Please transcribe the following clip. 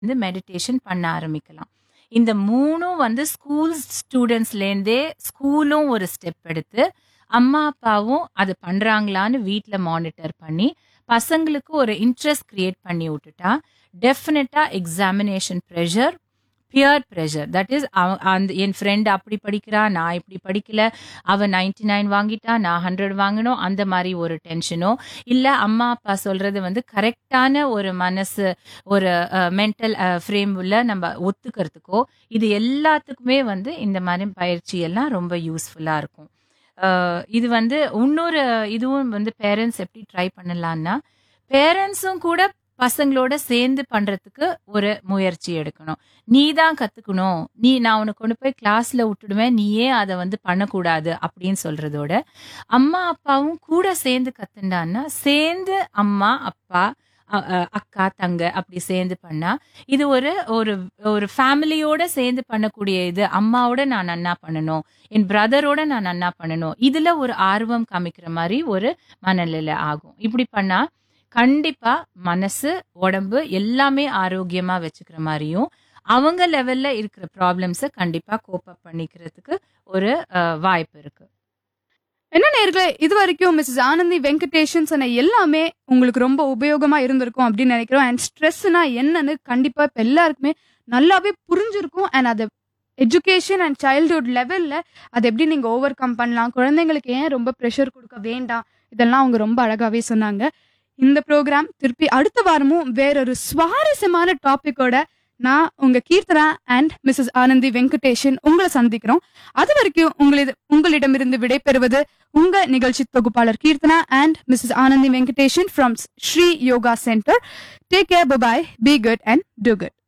வந்து மெடிடேஷன் பண்ண ஆரம்பிக்கலாம் இந்த மூணும் வந்து ஸ்கூல் ஸ்டூடெண்ட்ஸ்லேருந்தே ஸ்கூலும் ஒரு ஸ்டெப் எடுத்து அம்மா அப்பாவும் அது பண்றாங்களான்னு வீட்டில் மானிட்டர் பண்ணி பசங்களுக்கு ஒரு இன்ட்ரெஸ்ட் கிரியேட் பண்ணி விட்டுட்டா டெஃபினட்டா examination pressure peer pressure that is அந்த என் ஃப்ரெண்ட் அப்படி படிக்கிறா நான் இப்படி படிக்கல அவ நைன்டி நைன் வாங்கிட்டா நான் ஹண்ட்ரட் வாங்கணும் அந்த மாதிரி ஒரு டென்ஷனோ இல்லை அம்மா அப்பா சொல்றது வந்து கரெக்டான ஒரு மனசு ஒரு மென்டல் ஃப்ரேம் உள்ள நம்ம ஒத்துக்கிறதுக்கோ இது எல்லாத்துக்குமே வந்து இந்த மாதிரி பயிற்சி எல்லாம் ரொம்ப யூஸ்ஃபுல்லாக இருக்கும் அஹ் இது வந்து இன்னொரு இதுவும் வந்து பேரண்ட்ஸ் எப்படி ட்ரை பண்ணலான்னா பேரண்ட்ஸும் கூட பசங்களோட சேர்ந்து பண்றதுக்கு ஒரு முயற்சி எடுக்கணும் நீ தான் கத்துக்கணும் நீ நான் உனக்கு கொண்டு போய் கிளாஸ்ல விட்டுடுவேன் நீயே அதை வந்து பண்ணக்கூடாது அப்படின்னு சொல்றதோட அம்மா அப்பாவும் கூட சேர்ந்து கத்துண்டான்னா சேர்ந்து அம்மா அப்பா அ- அ- அக்கா தங்க அப்படி சேர்ந்து பண்ணா இது ஒரு ஒரு ஒரு ஃபேமிலியோட சேர்ந்து பண்ணக்கூடிய இது அம்மாவோட நான் நன்னா பண்ணணும் என் பிரதரோட நான் நன்னா பண்ணணும் இதுல ஒரு ஆர்வம் காமிக்கிற மாதிரி ஒரு மனநிலை ஆகும் இப்படி பண்ணா கண்டிப்பா மனசு உடம்பு எல்லாமே ஆரோக்கியமா வச்சுக்கிற மாதிரியும் அவங்க லெவல்ல இருக்கிற ப்ராப்ளம்ஸை கண்டிப்பா கோப்பப் பண்ணிக்கிறதுக்கு ஒரு அஹ், வாய்ப்பு இருக்கு என்ன நேர்களே இது வரைக்கும் மிஸ்ஸஸ் ஆனந்தி வெங்கடேஷன் சொன்ன எல்லாமே உங்களுக்கு ரொம்ப உபயோகமா இருந்திருக்கும் அப்படின்னு நினைக்கிறோம் அண்ட் ஸ்ட்ரெஸ்னா என்னன்னு கண்டிப்பா இப்ப எல்லாருக்குமே நல்லாவே புரிஞ்சிருக்கும் அண்ட் அதை எஜுகேஷன் அண்ட் சைல்ட்ஹுட் லெவல்ல அதை எப்படி நீங்க ஓவர் கம் பண்ணலாம் குழந்தைங்களுக்கு ஏன் ரொம்ப ப்ரெஷர் கொடுக்க வேண்டாம் இதெல்லாம் அவங்க ரொம்ப அழகாவே சொன்னாங்க இந்த ப்ரோக்ராம் திருப்பி அடுத்த வாரமும் வேறொரு சுவாரஸ்யமான டாபிக்கோட நான் உங்க கீர்த்தனா அண்ட் மிஸ்ஸஸ் ஆனந்தி வெங்கடேஷன் உங்களை சந்திக்கிறோம் அது வரைக்கும் உங்களிட உங்களிடமிருந்து விடைபெறுவது உங்க நிகழ்ச்சி தொகுப்பாளர் Keerthana and Mrs Anandhi Venkatesan from Sri yoga centre take care bye bye be good and do good